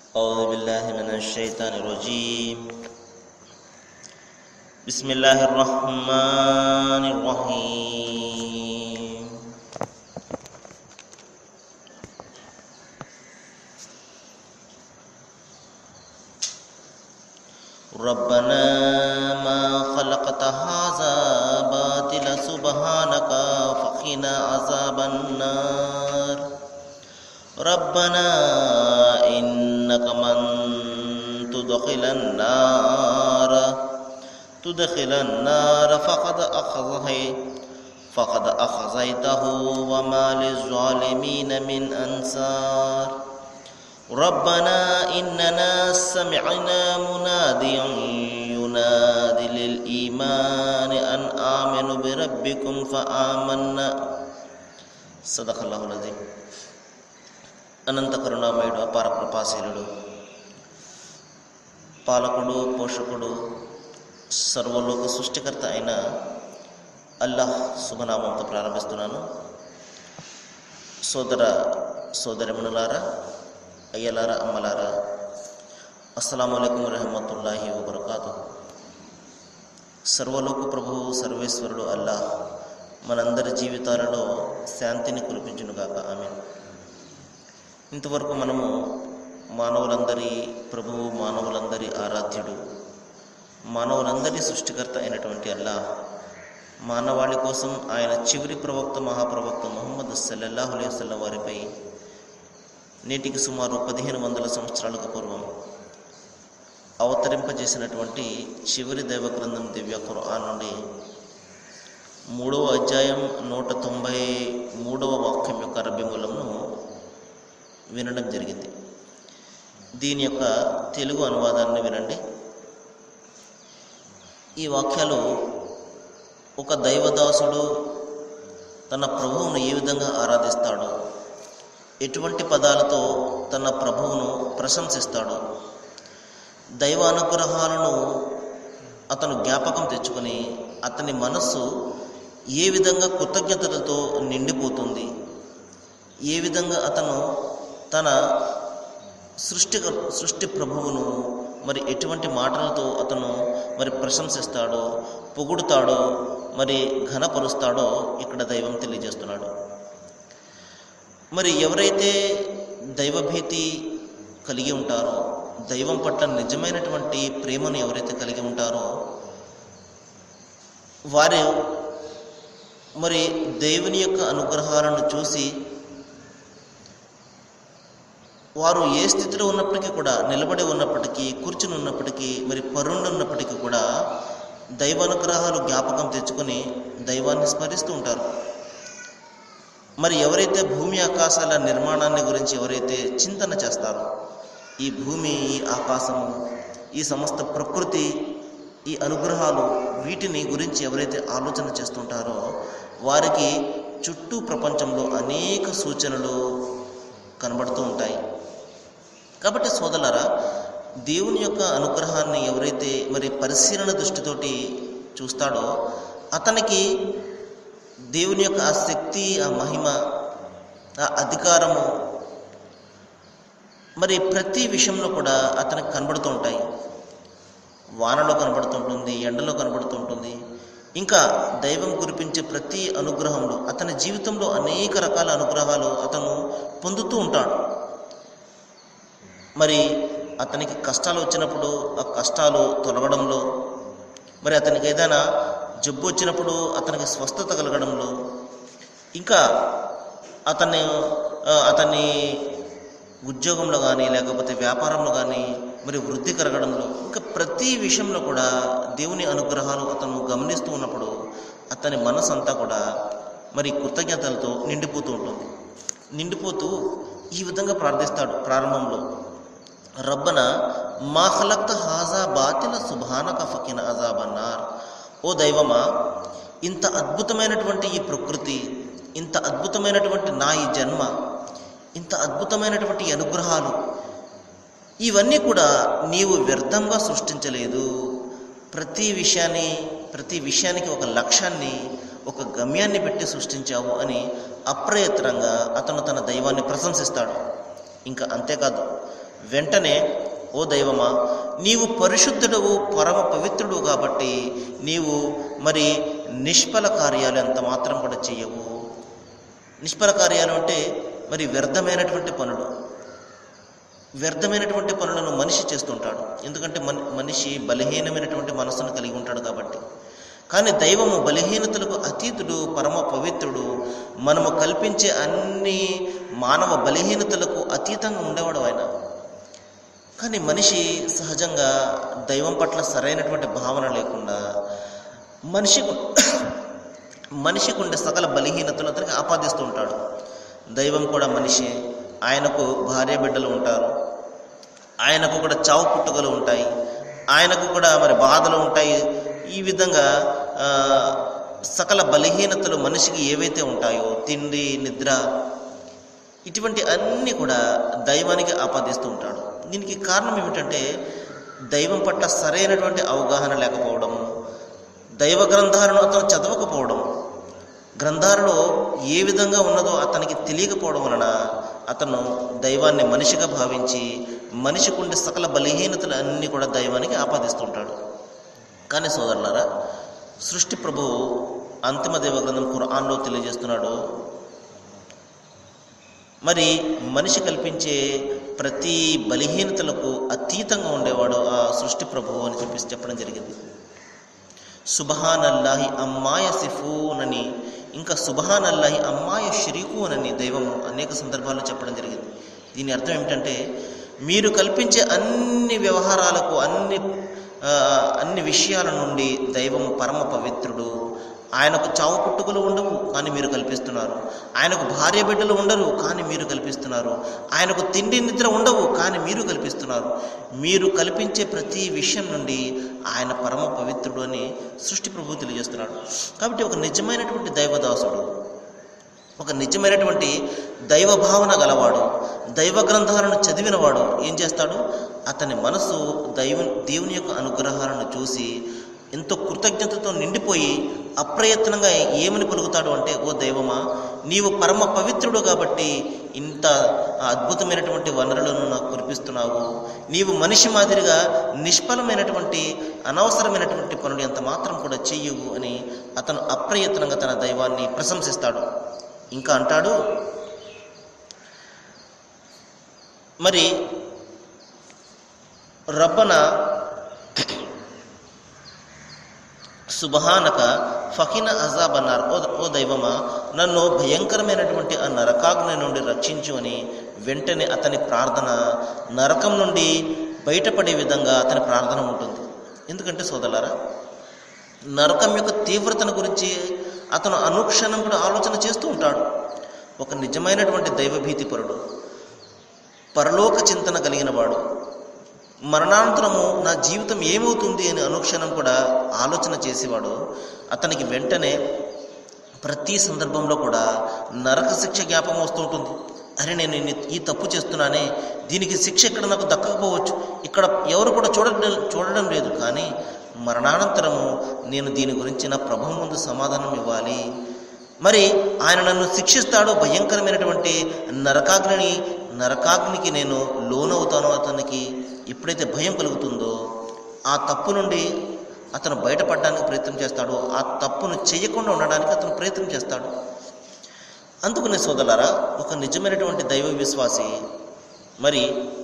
أعوذ بالله من الشيطان الرجيم بسم الله الرحمن الرحيم ربنا ما خلقت هذا باطلا سبحانك فقنا عذاب النار ربنا إنك من تدخل النار تدخل النار فقد أخذه فقد أخزيته وما للظالمين من أنصار ربنا إننا سمعنا مناديا ينادي للإيمان أن آمنوا بربكم فآمنا صدق الله العظيم అనంత కరుణామయుడు అపార కృపాశీలుడు పాలకుడు పోషకుడు సర్వలోక సృష్టికర్త అయిన అల్లాహ్ శుభనామంతో ప్రారంభిస్తున్నాను సోదర సోదరిమణులారా అయ్యలారా అమ్మలారా అస్సలం అయికం రహమతుల్లాహి వబర్కాతు సర్వలోక ప్రభువు సర్వేశ్వరుడు అల్లాహ్ మనందరి జీవితాలలో శాంతిని కురిపించునుగాక ఆమె ఇంతవరకు మనము మానవులందరి ప్రభువు మానవులందరి ఆరాధ్యుడు మానవులందరి సృష్టికర్త అయినటువంటి అల్లా మానవాళి కోసం ఆయన చివరి ప్రవక్త మహాప్రవక్త ముహమ్మద్ సల్లల్లాహు అలైహి వసల్లం వారిపై నేటికి సుమారు పదిహేను వందల సంవత్సరాలకు పూర్వం అవతరింపజేసినటువంటి చివరి దైవ గ్రంథం దివ్య ఖురాన్ నుండి మూడవ అధ్యాయం నూట తొంభై మూడవ వాక్యం యొక్క రబ్బిమూలంను వినడం జరిగింది దీని యొక్క తెలుగు అనువాదాన్ని వినండి ఈ వాక్యాలు ఒక దైవదాసుడు తన ప్రభువును ఏ విధంగా ఆరాధిస్తాడో ఎటువంటి పదాలతో తన ప్రభువును ప్రశంసిస్తాడు దైవ అనుగ్రహాలను అతను జ్ఞాపకం తెచ్చుకొని అతని మనస్సు ఏ విధంగా కృతజ్ఞతలతో నిండిపోతుంది ఏ విధంగా అతను తన సృష్టి సృష్టి ప్రభువును మరి ఎటువంటి మాటలతో అతను మరి ప్రశంసిస్తాడో పొగుడుతాడో మరి ఘనపరుస్తాడో ఇక్కడ దైవం తెలియజేస్తున్నాడు మరి ఎవరైతే దైవభీతి కలిగి ఉంటారో దైవం పట్ల నిజమైనటువంటి ప్రేమను ఎవరైతే కలిగి ఉంటారో వారు మరి దేవుని యొక్క అనుగ్రహాలను చూసి వారు ఏ స్థితిలో ఉన్నప్పటికీ కూడా నిలబడి ఉన్నప్పటికీ కూర్చుని ఉన్నప్పటికీ మరి పరుండి ఉన్నప్పటికీ కూడా దైవానుగ్రహాలు జ్ఞాపకం తెచ్చుకొని దైవాన్ని స్మరిస్తూ ఉంటారు మరి ఎవరైతే భూమి ఆకాశాల నిర్మాణాన్ని గురించి ఎవరైతే చింతన చేస్తారో ఈ భూమి ఈ ఆకాశము ఈ సమస్త ప్రకృతి ఈ అనుగ్రహాలు వీటిని గురించి ఎవరైతే ఆలోచన చేస్తుంటారో వారికి చుట్టూ ప్రపంచంలో అనేక సూచనలు కనబడుతూ ఉంటాయి కాబట్టి సోదరులారా దేవుని యొక్క అనుగ్రహాన్ని ఎవరైతే మరి పరిశీలన దృష్టితోటి చూస్తాడో అతనికి దేవుని యొక్క ఆ శక్తి ఆ మహిమ ఆ అధికారము మరి ప్రతి విషయంలో కూడా అతనికి కనబడుతూ ఉంటాయి వానలో కనబడుతుంటుంది ఎండలో కనబడుతుంటుంది ఇంకా దైవం కురిపించే ప్రతి అనుగ్రహంలో అతని జీవితంలో అనేక రకాల అనుగ్రహాలు అతను పొందుతూ ఉంటాడు మరి అతనికి కష్టాలు వచ్చినప్పుడు ఆ కష్టాలు తొలగడంలో మరి అతనికి ఏదైనా జబ్బు వచ్చినప్పుడు అతనికి స్వస్థత కలగడంలో ఇంకా అతన్ని అతన్ని ఉద్యోగంలో కానీ లేకపోతే వ్యాపారంలో కానీ మరి వృద్ధి కలగడంలో ఇంకా ప్రతి విషయంలో కూడా దేవుని అనుగ్రహాలు అతను గమనిస్తూ ఉన్నప్పుడు అతని మనసు అంతా కూడా మరి కృతజ్ఞతలతో నిండిపోతూ ఉంటుంది నిండిపోతూ ఈ విధంగా ప్రార్థిస్తాడు ప్రారంభంలో రబ్బన మా ఖలక్త హాజా బాతిల సుభానక ఫకిన అజాబన్నార్ ఓ దైవమా ఇంత అద్భుతమైనటువంటి ఈ ప్రకృతి ఇంత అద్భుతమైనటువంటి నా ఈ జన్మ ఇంత అద్భుతమైనటువంటి అనుగ్రహాలు ఇవన్నీ కూడా నీవు వ్యర్థంగా సృష్టించలేదు ప్రతి విషయాన్ని ప్రతి విషయానికి ఒక లక్ష్యాన్ని ఒక గమ్యాన్ని పెట్టి సృష్టించావు అని అప్రయత్నంగా అతను తన దైవాన్ని ప్రశంసిస్తాడు ఇంకా అంతేకాదు వెంటనే ఓ దైవమా నీవు పరిశుద్ధుడవు పరమ పవిత్రుడు కాబట్టి నీవు మరి నిష్ఫల కార్యాలు ఎంత మాత్రం కూడా చేయవు నిష్ఫల కార్యాలు అంటే మరి వ్యర్థమైనటువంటి పనులు వ్యర్థమైనటువంటి పనులను మనిషి చేస్తుంటాడు ఎందుకంటే మన మనిషి బలహీనమైనటువంటి మనస్సును కలిగి ఉంటాడు కాబట్టి కానీ దైవము బలహీనతలకు అతీతుడు పరమ పవిత్రుడు మనము కల్పించే అన్ని మానవ బలహీనతలకు అతీతంగా ఉండేవాడు ఆయన కానీ మనిషి సహజంగా దైవం పట్ల సరైనటువంటి భావన లేకుండా మనిషికి మనిషికి ఉండే సకల బలహీనతలు అతనికి ఆపాదిస్తూ ఉంటాడు దైవం కూడా మనిషి ఆయనకు భార్య బిడ్డలు ఉంటారు ఆయనకు కూడా చావు పుట్టుకలు ఉంటాయి ఆయనకు కూడా మరి బాధలు ఉంటాయి ఈ విధంగా ఆ, సకల బలహీనతలు మనిషికి ఏవైతే ఉంటాయో తిండి నిద్ర ఇటువంటి అన్నీ కూడా దైవానికి ఆపాదిస్తూ ఉంటాడు దీనికి కారణం ఏమిటంటే దైవం పట్ల సరైనటువంటి అవగాహన లేకపోవడము దైవ గ్రంథాలను అతను చదవకపోవడం గ్రంథాలలో ఏ విధంగా ఉన్నదో అతనికి తెలియకపోవడం వలన అతను దైవాన్ని మనిషిగా భావించి మనిషికి ఉండే సకల బలహీనతలు అన్నీ కూడా దైవానికి ఆపాదిస్తుంటాడు కానీ సోదరులారా సృష్టి ప్రభువు అంతిమ దైవ గ్రంథం ఖురాన్లో తెలియజేస్తున్నాడు మరి మనిషి కల్పించే ప్రతి బలహీనతలకు అతీతంగా ఉండేవాడు ఆ సృష్టి ప్రభువు అని చెప్పేసి చెప్పడం జరిగింది సుబహాన్ అల్లాహి అమ్మాయ సిఫూనని ఇంకా సుబహాన్ అల్లాహి అమ్మాయ షరీకూనని దైవం అనేక సందర్భాల్లో చెప్పడం జరిగింది దీని అర్థం ఏమిటంటే మీరు కల్పించే అన్ని వ్యవహారాలకు అన్ని ఆ, అన్ని విషయాల నుండి దైవం పరమ పవిత్రుడు ఆయనకు చావు పుట్టుకలు ఉండవు కానీ మీరు కల్పిస్తున్నారు ఆయనకు భార్య బిడ్డలు ఉండరు కానీ మీరు కల్పిస్తున్నారు ఆయనకు తిండి నిద్ర ఉండవు కానీ మీరు కల్పిస్తున్నారు మీరు కల్పించే ప్రతి విషయం నుండి ఆయన పరమ పవిత్రుడు అని సృష్టి ప్రభు తెలియజేస్తున్నాడు కాబట్టి ఒక నిజమైనటువంటి దైవదాసుడు ఒక నిజమైనటువంటి దైవ భావన గలవాడు దైవ గ్రంథాలను చదివినవాడు ఏం చేస్తాడు అతని మనసు దైవ దేవుని యొక్క అనుగ్రహాలను చూసి ఎంతో కృతజ్ఞతతో నిండిపోయి అప్రయత్నంగా ఏమని పలుకుతాడు అంటే ఓ దైవమా నీవు పరమ పవిత్రుడు కాబట్టి ఇంత అద్భుతమైనటువంటి వనరులను నాకు కురిపిస్తున్నావు నీవు మనిషి మాదిరిగా నిష్ఫలమైనటువంటి అనవసరమైనటువంటి పనులు ఎంత మాత్రం కూడా చెయ్యవు అని అతను అప్రయత్నంగా తన దైవాన్ని ప్రశంసిస్తాడు ఇంకా అంటాడు మరి రబ్బన సుబహానక ఫకిన అజాబ్ అన్నారు ఓ ఓ దైవమా నన్ను భయంకరమైనటువంటి ఆ నరకాగ్ని నుండి రక్షించు అని వెంటనే అతని ప్రార్థన నరకం నుండి బయటపడే విధంగా అతని ప్రార్థన ఉంటుంది ఎందుకంటే సోదరులారా నరకం యొక్క తీవ్రతను గురించి అతను అనుక్షణం కూడా ఆలోచన చేస్తూ ఉంటాడు ఒక నిజమైనటువంటి దైవభీతిపరుడు పరలోక చింతన కలిగిన వాడు మరణానంతరము నా జీవితం ఏమవుతుంది అని అనుక్షణం కూడా ఆలోచన చేసేవాడు అతనికి వెంటనే ప్రతి సందర్భంలో కూడా నరక శిక్ష జ్ఞాపకం వస్తూ ఉంటుంది అరే నేను ఇన్ని- ఈ తప్పు చేస్తున్నానే దీనికి శిక్ష ఇక్కడ నాకు దక్కకపోవచ్చు ఇక్కడ ఎవరు కూడా చూడడం చూడడం లేదు కానీ మరణానంతరము నేను దీని గురించి నా ప్రభు ముందు సమాధానం ఇవ్వాలి మరి ఆయన నన్ను శిక్షిస్తాడు భయంకరమైనటువంటి నరకాగ్ని నరకాగ్నికి నేను లోనవుతానో అతనికి ఎప్పుడైతే భయం కలుగుతుందో ఆ తప్పు నుండి అతను బయటపడడానికి ప్రయత్నం చేస్తాడు ఆ తప్పును చేయకుండా ఉండడానికి అతను ప్రయత్నం చేస్తాడు అందుకనే సోదరులారా ఒక నిజమైనటువంటి దైవ విశ్వాసి మరి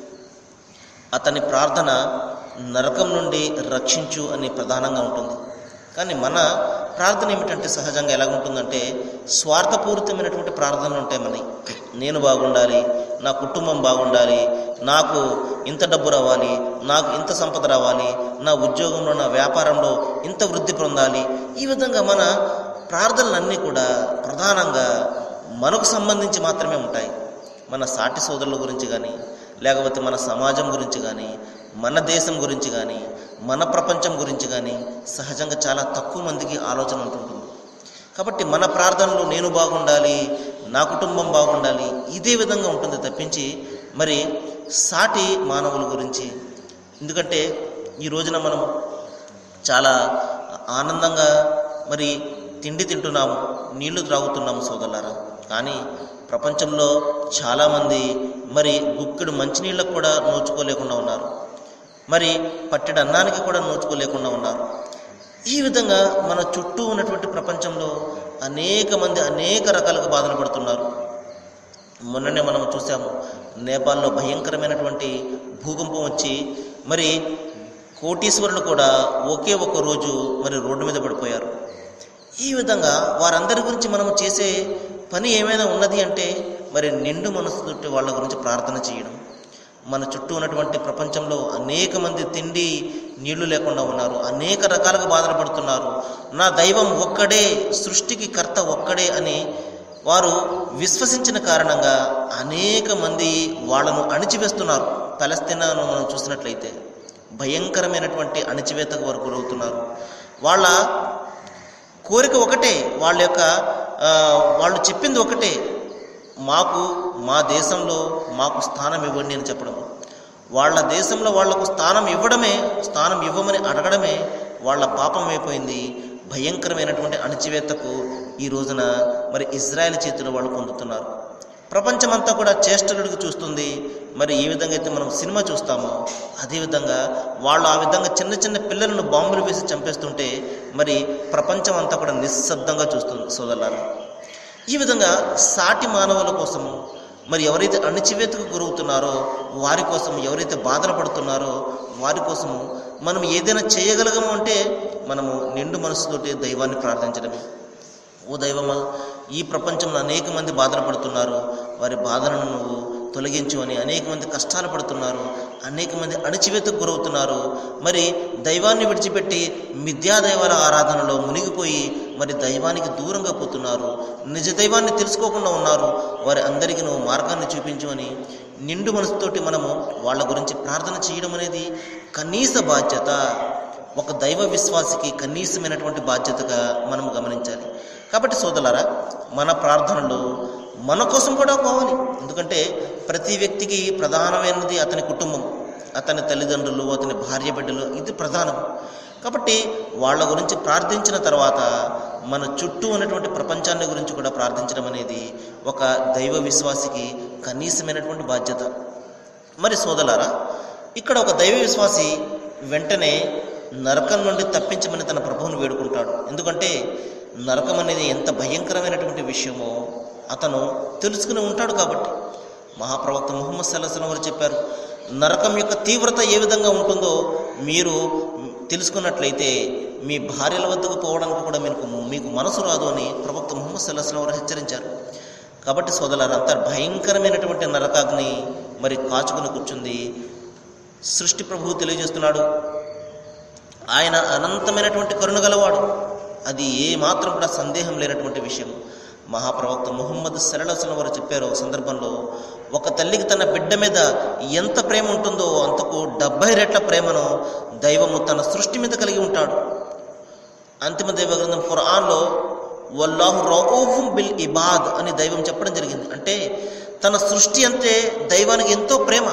అతని ప్రార్థన నరకం నుండి రక్షించు అని ప్రధానంగా ఉంటుంది కానీ మన ప్రార్థన ఏమిటంటే సహజంగా ఎలా ఉంటుందంటే స్వార్థపూరితమైనటువంటి ప్రార్థనలు ఉంటాయి మనకి నేను బాగుండాలి నా కుటుంబం బాగుండాలి నాకు ఇంత డబ్బు రావాలి నాకు ఇంత సంపద రావాలి నా ఉద్యోగంలో నా వ్యాపారంలో ఇంత వృద్ధి పొందాలి ఈ విధంగా మన ప్రార్థనలన్నీ కూడా ప్రధానంగా మనకు సంబంధించి మాత్రమే ఉంటాయి మన సాటి సోదరుల గురించి కానీ లేకపోతే మన సమాజం గురించి కానీ మన దేశం గురించి కానీ మన ప్రపంచం గురించి కానీ సహజంగా చాలా తక్కువ మందికి ఆలోచన ఉంటుంటుంది కాబట్టి మన ప్రార్థనలో నేను బాగుండాలి నా కుటుంబం బాగుండాలి ఇదే విధంగా ఉంటుంది తప్పించి మరి సాటి మానవుల గురించి ఎందుకంటే ఈ రోజున మనం చాలా ఆనందంగా మరి తిండి తింటున్నాము నీళ్లు త్రాగుతున్నాము సోదరులారా కానీ ప్రపంచంలో చాలామంది మరి గుక్కెడు మంచినీళ్ళకు కూడా నోచుకోలేకుండా ఉన్నారు మరి పట్టెడు అన్నానికి కూడా నోచుకోలేకుండా ఉన్నారు ఈ విధంగా మన చుట్టూ ఉన్నటువంటి ప్రపంచంలో అనేక మంది అనేక రకాలుగా బాధలు పడుతున్నారు మొన్ననే మనం చూసాము నేపాల్లో భయంకరమైనటువంటి భూకంపం వచ్చి మరి కోటీశ్వరులు కూడా ఒకే ఒక్క రోజు మరి రోడ్డు మీద పడిపోయారు ఈ విధంగా వారందరి గురించి మనం చేసే పని ఏమైనా ఉన్నది అంటే మరి నిండు మనసుతోటి వాళ్ళ గురించి ప్రార్థన చేయడం మన చుట్టూ ఉన్నటువంటి ప్రపంచంలో అనేక మంది తిండి నీళ్లు లేకుండా ఉన్నారు అనేక రకాలుగా బాధలు పడుతున్నారు నా దైవం ఒక్కడే సృష్టికి కర్త ఒక్కడే అని వారు విశ్వసించిన కారణంగా అనేక మంది వాళ్ళను అణిచివేస్తున్నారు పలస్తీనాను మనం చూసినట్లయితే భయంకరమైనటువంటి అణిచివేతకు వారు గురవుతున్నారు వాళ్ళ కోరిక ఒకటే వాళ్ళ యొక్క ఆ, వాళ్ళు చెప్పింది ఒకటే మాకు మా దేశంలో మాకు స్థానం ఇవ్వండి అని చెప్పడం వాళ్ళ దేశంలో వాళ్లకు స్థానం ఇవ్వడమే స్థానం ఇవ్వమని అడగడమే వాళ్ళ పాపం అయిపోయింది భయంకరమైనటువంటి అణచివేతకు ఈ రోజున మరి ఇజ్రాయెల్ చేతిలో వాళ్ళు పొందుతున్నారు ప్రపంచమంతా కూడా చేష్టలుడికి చూస్తుంది మరి ఏ విధంగా అయితే మనం సినిమా చూస్తామో అదేవిధంగా వాళ్ళు ఆ విధంగా చిన్న చిన్న పిల్లలను బాంబులు వేసి చంపేస్తుంటే మరి ప్రపంచం అంతా కూడా నిశ్శబ్దంగా చూస్తుంది సోదరులారా ఈ విధంగా సాటి మానవుల కోసము మరి ఎవరైతే అణచివేతకు గురవుతున్నారో వారి కోసం ఎవరైతే బాధలు పడుతున్నారో వారి కోసము మనం ఏదైనా చేయగలగము అంటే మనము నిండు మనసుతోటి దైవాన్ని ప్రార్థించడమే ఓ దైవమా ఈ ప్రపంచంలో అనేక మంది బాధలు పడుతున్నారు వారి బాధలను నువ్వు తొలగించు అని అనేక మంది కష్టాలు పడుతున్నారు అనేక మంది అణచివేతకు గురవుతున్నారు మరి దైవాన్ని విడిచిపెట్టి మిథ్యా దైవాల ఆరాధనలో మునిగిపోయి మరి దైవానికి దూరంగా పోతున్నారు నిజ దైవాన్ని తెలుసుకోకుండా ఉన్నారు వారి అందరికీ నువ్వు మార్గాన్ని చూపించు అని నిండు మనసుతోటి మనము వాళ్ళ గురించి ప్రార్థన చేయడం అనేది కనీస బాధ్యత ఒక దైవ విశ్వాసికి కనీసమైనటువంటి బాధ్యతగా మనం గమనించాలి కాబట్టి సోదరులారా మన ప్రార్థనలు మన కోసం కూడా కావాలి ఎందుకంటే ప్రతి వ్యక్తికి ప్రధానమైనది అతని కుటుంబం అతని తల్లిదండ్రులు అతని భార్య బిడ్డలు ఇది ప్రధానం కాబట్టి వాళ్ళ గురించి ప్రార్థించిన తర్వాత మన చుట్టూ ఉన్నటువంటి ప్రపంచాన్ని గురించి కూడా ప్రార్థించడం అనేది ఒక దైవ విశ్వాసికి కనీసమైనటువంటి బాధ్యత మరి సోదరులారా ఇక్కడ ఒక దైవ విశ్వాసి వెంటనే నరకం నుండి తప్పించమని తన ప్రభువుని వేడుకుంటాడు ఎందుకంటే నరకం అనేది ఎంత భయంకరమైనటువంటి విషయమో అతను తెలుసుకుని ఉంటాడు కాబట్టి మహాప్రవక్త ముహమ్మద్ సల్లాహం వారు చెప్పారు నరకం యొక్క తీవ్రత ఏ విధంగా ఉంటుందో మీరు తెలుసుకున్నట్లయితే మీ భార్యల వద్దకు పోవడానికి కూడా మీకు మీకు మనసు రాదు అని ప్రవక్త ముహమ్మద్ సల్లాహం వారు హెచ్చరించారు కాబట్టి సోదరులారా అంత భయంకరమైనటువంటి నరకాగ్ని మరి కాచుకుని కూర్చుంది సృష్టి ప్రభువు తెలియజేస్తున్నాడు ఆయన అనంతమైనటువంటి కరుణ గలవాడు అది ఏ మాత్రం కూడా సందేహం లేనటువంటి విషయం మహాప్రవక్త ముహమ్మద్ సరళసన వారు చెప్పారు ఒక సందర్భంలో ఒక తల్లికి తన బిడ్డ మీద ఎంత ప్రేమ ఉంటుందో అంతకు డెబ్బై రెట్ల ప్రేమను దైవము తన సృష్టి మీద కలిగి ఉంటాడు అంతిమ దైవ గ్రంథం ఖురాన్లో వల్లాహు రౌఫుం బిల్ ఇబాద్ అని దైవం చెప్పడం జరిగింది అంటే తన సృష్టి అంతే దైవానికి ఎంతో ప్రేమ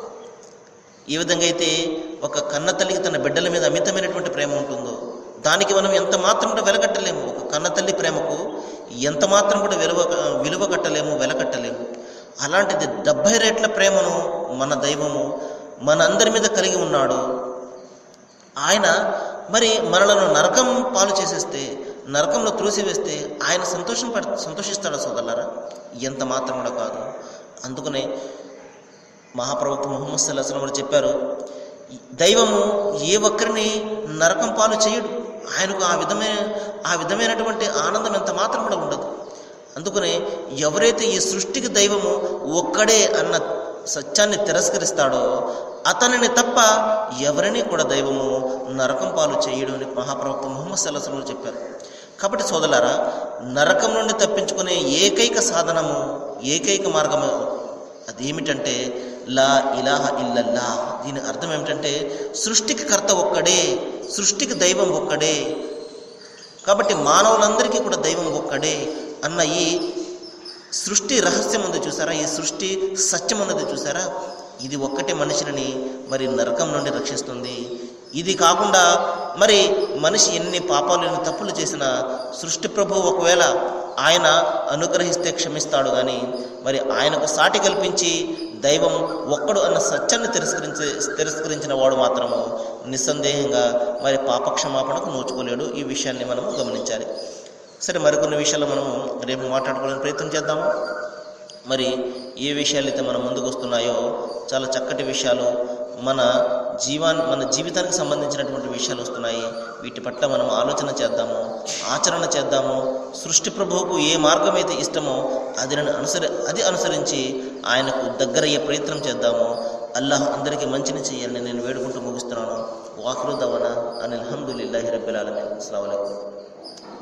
ఈ విధంగా అయితే ఒక కన్న తల్లికి తన బిడ్డల మీద అమితమైనటువంటి ప్రేమ ఉంటుందో దానికి మనం ఎంత మాత్రం కూడా వెలకట్టలేము ఒక కన్న తల్లి ప్రేమకు ఎంత మాత్రం కూడా విలువ విలువ కట్టలేము వెలకట్టలేము అలాంటిది డెబ్భై రేట్ల ప్రేమను మన దైవము మనందరి మీద కలిగి ఉన్నాడు ఆయన మరి మనలను నరకం పాలు చేసేస్తే నరకంలో త్రోసివేస్తే ఆయన సంతోషం పడ సంతోషిస్తాడా సోదరులారా ఎంత మాత్రం కూడా కాదు అందుకనే మహాప్రవక్త ముహమ్మద్ సల్లాహం వారు చెప్పారు దైవము ఏ ఒక్కరిని నరకం పాలు చేయడు ఆయనకు ఆ విధమైన ఆ విధమైనటువంటి ఆనందం ఎంత మాత్రం కూడా ఉండదు అందుకనే ఎవరైతే ఈ సృష్టికి దైవము ఒక్కడే అన్న సత్యాన్ని తిరస్కరిస్తాడో అతనిని తప్ప ఎవరిని కూడా దైవము నరకం పాలు చేయడు అని మహాప్రవక్త ముహమ్మద్ సల్లాహం వారు చెప్పారు కాబట్టి సోదరులారా నరకం నుండి తప్పించుకునే ఏకైక సాధనము ఏకైక మార్గము అదేమిటంటే లా ఇలాహ ఇల్లల్లా దీని అర్థం ఏమిటంటే సృష్టికి కర్త ఒక్కడే సృష్టికి దైవం ఒక్కడే కాబట్టి మానవులందరికీ కూడా దైవం ఒక్కడే అన్న ఈ సృష్టి రహస్యం ఉంది చూసారా ఈ సృష్టి సత్యం ఉన్నది చూసారా ఇది ఒక్కటే మనిషిని మరి నరకం నుండి రక్షిస్తుంది ఇది కాకుండా మరి మనిషి ఎన్ని పాపాలు ఎన్ని తప్పులు చేసినా సృష్టి ప్రభు ఒకవేళ ఆయన అనుగ్రహిస్తే క్షమిస్తాడు కానీ మరి ఆయనకు సాటి కల్పించి దైవం ఒక్కడు అన్న సత్యాన్ని తిరస్కరించి తిరస్కరించిన వాడు మాత్రము నిస్సందేహంగా మరి పాపక్షమాపణకు నోచుకోలేడు ఈ విషయాన్ని మనము గమనించాలి సరే మరికొన్ని విషయాలు మనము రేపు మాట్లాడుకోవడానికి ప్రయత్నం చేద్దాము మరి ఏ విషయాలు అయితే మన ముందుకు వస్తున్నాయో చాలా చక్కటి విషయాలు మన జీవాన్ మన జీవితానికి సంబంధించినటువంటి విషయాలు వస్తున్నాయి వీటి పట్ల మనం ఆలోచన చేద్దాము ఆచరణ చేద్దాము సృష్టి ప్రభువుకు ఏ మార్గం అయితే ఇష్టమో అది అనుసరి అది అనుసరించి ఆయనకు దగ్గరయ్యే ప్రయత్నం చేద్దాము అల్లాహ్ అందరికీ మంచిని చేయాలని నేను వేడుకుంటూ ముగిస్తున్నాను వాహృదవన అని అల్హమ్దుల్లాహి రబ్బిల్ ఆలమీన్ అస్సలాము అలైకుం